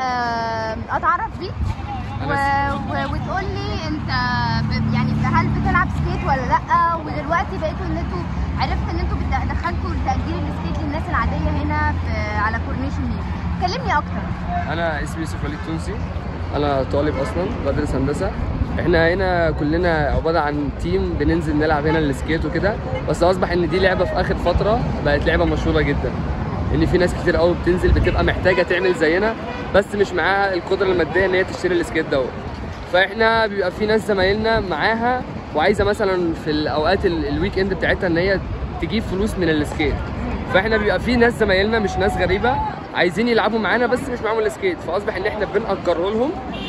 آه، اتعرف بيك و... أنا و... وتقول لي انت ب... يعني هل بتلعب سكيت ولا لا ودلوقتي بقيتوا ان انتوا عرفت ان انتوا بت- دخلتوا تأجير السكيت للناس العاديه هنا في... على كورنيش النيل كلمني اكتر انا اسمي يوسف وليد تونسي انا طالب اصلا بدرس هندسه احنا هنا كلنا عباره عن تيم بننزل نلعب هنا السكيت وكده بس اصبح ان دي لعبه في اخر فتره بقت لعبه مشهوره جدا ان في ناس كتير قوي بتنزل بتبقى محتاجه تعمل زينا بس مش معاها القدره الماديه ان هي تشتري السكيت دوت فاحنا بيبقى في ناس زمايلنا معاها وعايزه مثلا في الاوقات ال- الويك اند بتاعتها ان هي تجيب فلوس من السكيت فاحنا بيبقى في ناس زمايلنا مش ناس غريبه عايزين يلعبوا معانا بس مش معاهم السكيت فاصبح ان احنا بنأجره لهم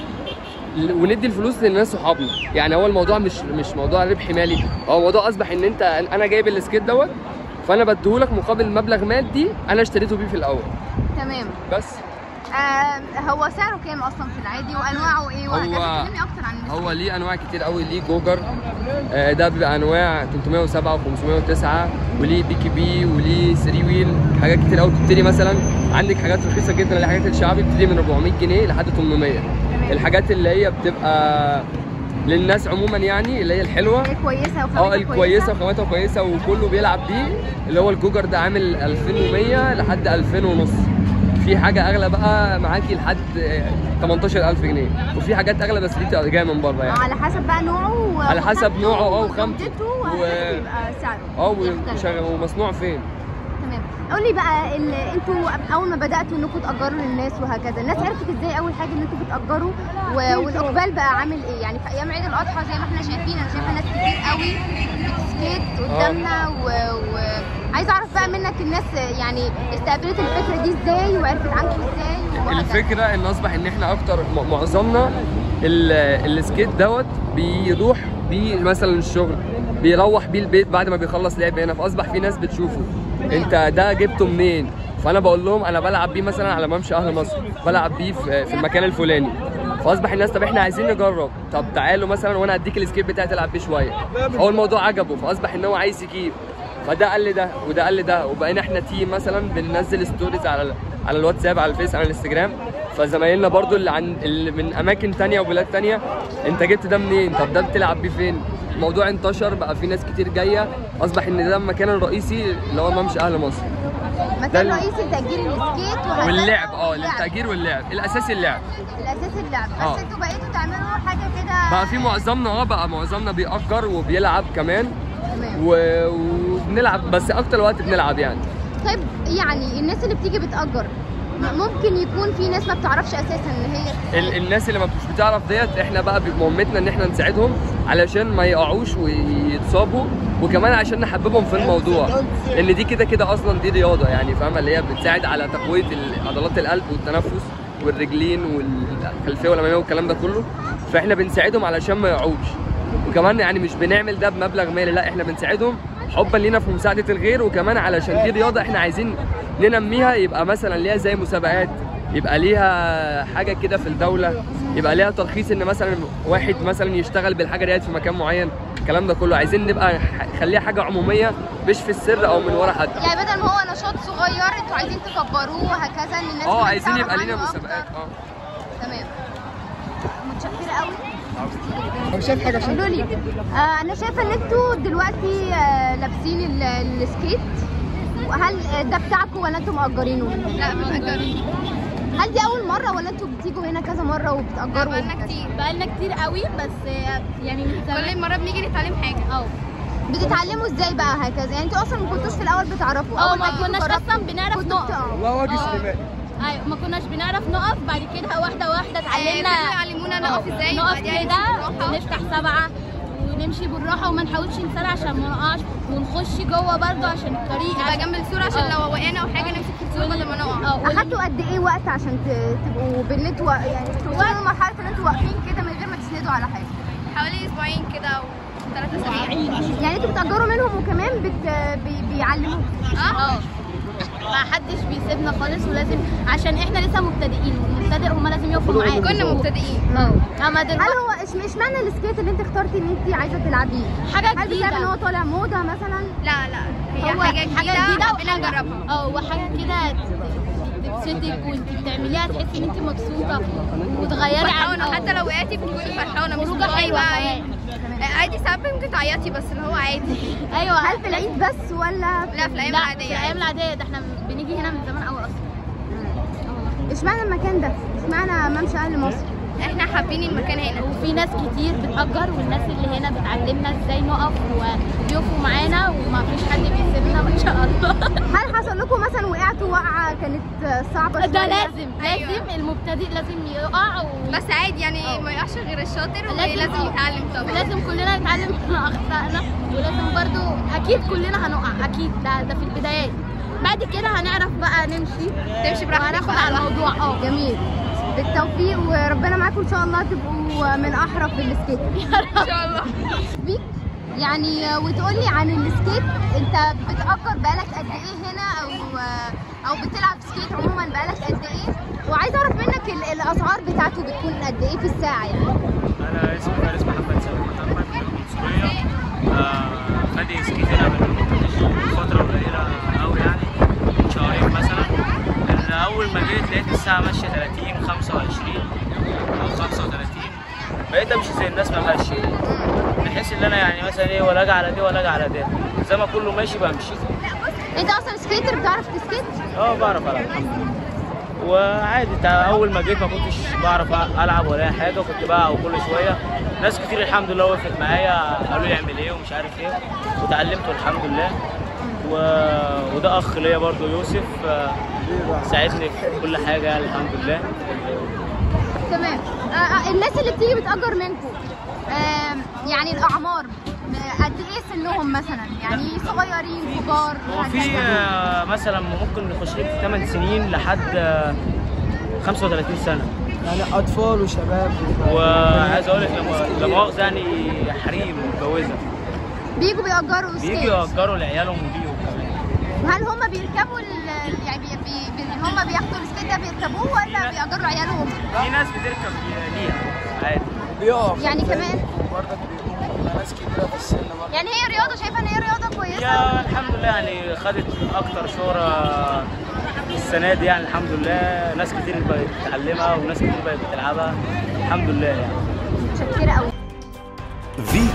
ل- وندي الفلوس للناس صحابنا يعني هو الموضوع مش مش موضوع ربح مالي هو الموضوع اصبح ان انت انا جايب السكيت دوت فانا بديهولك مقابل مبلغ مادي انا اشتريته بيه في الاول تمام بس آه هو سعره كام اصلا في العادي وانواعه ايه وهكذا هو- كلمني اكتر عن هو ليه انواع كتير قوي ليه جوجر آه، ده بيبقى انواع 307 و509 وليه بي كي بي وليه 3 ويل حاجات كتير قوي بتبتدي مثلا عندك حاجات رخيصه جدا الحاجات الشعبي بتبتدي من 400 جنيه لحد 800 الحاجات اللي هي بتبقى للناس عموما يعني اللي هي الحلوه هي كويسه اه وخامتها الكويسه وخامتها كويسه وكله بيلعب بيه اللي هو الجوجر ده عامل 2100 لحد 2000 ونص في حاجه اغلى بقى معاكي لحد آه، 18000 جنيه وفي حاجات اغلى بس دي بتبقى جايه من بره يعني على حسب بقى نوعه و- على حسب وخامته نوعه اه وخامته وجودته و- وهكذا بيبقى سعره اه يختلف. وشغ- ومصنوع فين تمام قولي بقى ال... انتوا اول ما بداتوا انكم تاجروا للناس وهكذا الناس عرفت ازاي اول حاجه ان انتوا بتاجروا و... والاقبال بقى عامل ايه يعني في ايام عيد الاضحى زي ما احنا شايفين انا شايفه ناس كتير قوي بتسكيت قدامنا و... و... عايزه اعرف بقى منك الناس يعني استقبلت الفكره دي ازاي وعرفت عنكم ازاي وهكذا. الفكره ان اصبح ان احنا اكتر م- معظمنا ال- السكيت دوت بيروح بيه مثلا الشغل بيروح بيه البيت بعد ما بيخلص لعب هنا فاصبح في ناس بتشوفه انت ده جبته منين فانا بقول لهم انا بلعب بيه مثلا على ممشى اهل مصر بلعب بيه في في المكان الفلاني فاصبح الناس طب احنا عايزين نجرب طب تعالوا مثلا وانا اديك السكيت بتاعي تلعب بيه شويه هو الموضوع عجبه فاصبح ان هو عايز يجيب فده قال لي ده وده قال لي ده وبقينا احنا تيم مثلا بننزل ستوريز على ال- على الواتساب على الفيس على الانستجرام فزمايلنا برضو اللي عن اللي من اماكن تانية وبلاد تانية انت جبت ده منين طب ده بتلعب بيه فين الموضوع انتشر بقى في ناس كتير جايه اصبح ان ده المكان الرئيسي اللي هو ممشى اهل مصر ده مكان ال- رئيسي لتاجير السكيت وهكذا واللعب اه واللعب. للتأجير واللعب الاساسي اللعب الاساس اللعب بس اه. انتوا بقيتوا تعملوا حاجه كده بقى في معظمنا اه بقى معظمنا بيأجر وبيلعب كمان تمام و... وبنلعب بس اكتر وقت بنلعب يعني طيب يعني الناس اللي بتيجي بتأجر م- ممكن يكون في ناس ما بتعرفش اساسا ان هي ال- الناس اللي ما مش بتعرف ديت احنا بقى بيبقى مهمتنا ان احنا نساعدهم علشان ما يقعوش ويتصابوا وكمان عشان نحببهم في الموضوع لان دي كده كده اصلا دي رياضه يعني فاهمه اللي هي بتساعد على تقويه ال- عضلات القلب والتنفس والرجلين والخلفيه والاماميه والكلام ده كله فاحنا بنساعدهم علشان ما يقعوش وكمان يعني مش بنعمل ده بمبلغ مالي لا احنا بنساعدهم حبا لينا في مساعده الغير وكمان علشان دي رياضه احنا عايزين ننميها يبقى مثلا ليها زي مسابقات يبقى ليها حاجه كده في الدوله يبقى ليها ترخيص ان مثلا واحد مثلا يشتغل بالحاجه ديت في مكان معين الكلام ده كله عايزين نبقى نخليها حاجه عموميه مش في السر او من ورا حد يعني بدل ما هو نشاط صغير انتوا عايزين تكبروه وهكذا ان الناس اه كلها عايزين تعرف يبقى لينا عنه مسابقات أكتر. اه تمام متشكره قوي انا شايف حاجه عشان قولوا لي آه انا شايفه ان انتوا دلوقتي آه لابسين ال- السكيت وهل ده بتاعكم ولا انتوا مأجرينه؟ لا متأجرين هل دي أول مرة ولا انتوا بتيجوا هنا كذا مرة وبتأجروا؟ بقالنا كتير بقالنا كتير قوي بس يعني من زمان كل مرة بنيجي نتعلم حاجة اه بتتعلموا ازاي بقى هكذا؟ يعني انتوا اصلا ما كنتوش في الأول بتعرفوا اه أول ما جيتوا كناش جربتوا اصلا بنعرف كنتوا نقف بتقعوا. الله وجه اه. سليمان ايوه ما كناش بنعرف نقف بعد كده واحده واحده فضلوا اتعلمنا يعلمونا نقف اه، ازاي نقف وبعدين كده بالراحة. ونفتح سبعه ونمشي بالراحه وما نحاولش نسرع عشان ما نقعش ونخش جوه برضه عشان الطريق نبقى عشان- جنب السور عشان اه. لو وقعنا او حاجة نمسك في السور بدل ما نقع اه وال- أخدتوا قد إيه وقت عشان ت- تبقوا بالنتوا يعني توصلوا لمرحلة إن انتوا واقفين كده من غير ما تسندوا على حاجة؟ حوالي اسبوعين كده او ثلاث اسابيع يعني انتوا بتأجروا منهم وكمان بت... بي... بيعلموكم اه ما حدش بيسيبنا خالص ولازم عشان احنا لسه مبتدئين والمبتدئ هما لازم يقفوا معانا كنا مبتدئين اه اما هل دلوقتي هو إش- اشمعنى السكيت اللي انت اخترتي ان انت عايزة تلعبيه؟ حاجه هل بسبب ان هو جديده طالع موضة مثلا؟ لا لا هي هو حاجة جديدة حاجه جديده حبينا وحاجة- نجربها اه وحاجه كده ت- بتبسطك وانت بتعمليها تحسي ان انت مبسوطه وتغيري عن فرحانه آه. حتى لو وقعتي بتكوني فرحانه مش خروجه بتبقي حلوه بقى كمان إيه. عادي ساعات ممكن تعيطي بس اللي هو عادي ايوه هل في العيد بس ولا لا في الايام لا العاديه في الايام العاديه ده احنا بنيجي هنا من زمان قوي اصلا اشمعنى المكان ده؟ اشمعنى ممشى اهل مصر؟ احنا حابين المكان هنا وفي ناس كتير بتأجر والناس اللي هنا بتعلمنا ازاي نقف وبيقفوا معانا وما فيش حد بيسيبنا ما شاء الله هل حصل لكم مثلا وقعتوا وقعه كانت صعبه شويه؟ ده لازم أيوة. لازم المبتدئ لازم يقع و... بس عادي يعني ما يقعش غير الشاطر لازم- ولازم آه. يتعلم طبعا لازم كلنا نتعلم من اخطائنا ولازم برضو اكيد كلنا هنقع اكيد ده ده في البدايات بعد كده هنعرف بقى نمشي تمشي براحتك وهناخد بقى على لوحدك. الموضوع اه جميل بالتوفيق وربنا معاكم ان شاء الله تبقوا من احرف بالسكيت ان شاء الله بيك يعني وتقولي عن السكيت انت بتأجر بقالك قد ايه هنا او او بتلعب سكيت عموما بقالك قد ايه وعايزه اعرف منك ال- الاسعار بتاعته بتكون قد ايه في الساعه يعني انا اسمي فارس محمد سامي محمد من المنصوريه آه، بادئ سكيت هنا من مش فتره قليله قوي يعني من شهرين مثلا إن اول ما جيت لقيت الساعه ماشيه 30 25 او 35 بقيت امشي زي الناس ما ماشيه بحيث ان انا يعني مثلا ايه ولا اجي على دي ولا اجي على دي زي ما كله ماشي بمشي انت اصلا سكيتر بتعرف تسكيت اه بعرف العب الحمد لله وعادي تا- اول ما جيت ما كنتش بعرف العب ولا اي حاجه كنت بقى وكل شويه ناس كتير الحمد لله وقفت معايا قالوا لي اعمل ايه ومش عارف ايه وتعلمت الحمد لله و... وده اخ ليا برضه يوسف آه، ساعدني في كل حاجه يعني الحمد لله تمام آه، آه، الناس اللي بتيجي بتأجر منكم آم، يعني الأعمار آه، قد إيه سنهم مثلا؟ يعني صغيرين كبار هو في آه، مثلا ممكن نخش لك في 8 سنين لحد آه، 35 سنه يعني اطفال وشباب وعايز اقول لك لما لا مؤاخذه يعني حريم متجوزه بيجوا بيأجروا بيجوا سكيت يأجروا لعيالهم وبيجوا كمان وهل هم بيركبوا ال- يعني بي بي بي هم بياخدوا السكيت ده بيركبوه ولا بيأجروا عيالهم؟ في ناس بتركب ليها عادي بيقف يعني كمان برضك بيبقوا ناس كبيره في السن برضه يعني هي رياضة شايفة إن هي رياضة كويسة؟ يا الحمد لله يعني خدت اكتر شهرة السنة دي يعني الحمد لله ناس كتير بقت تتعلمها وناس كتير بقت بتلعبها الحمد لله يعني متشكرة أوي في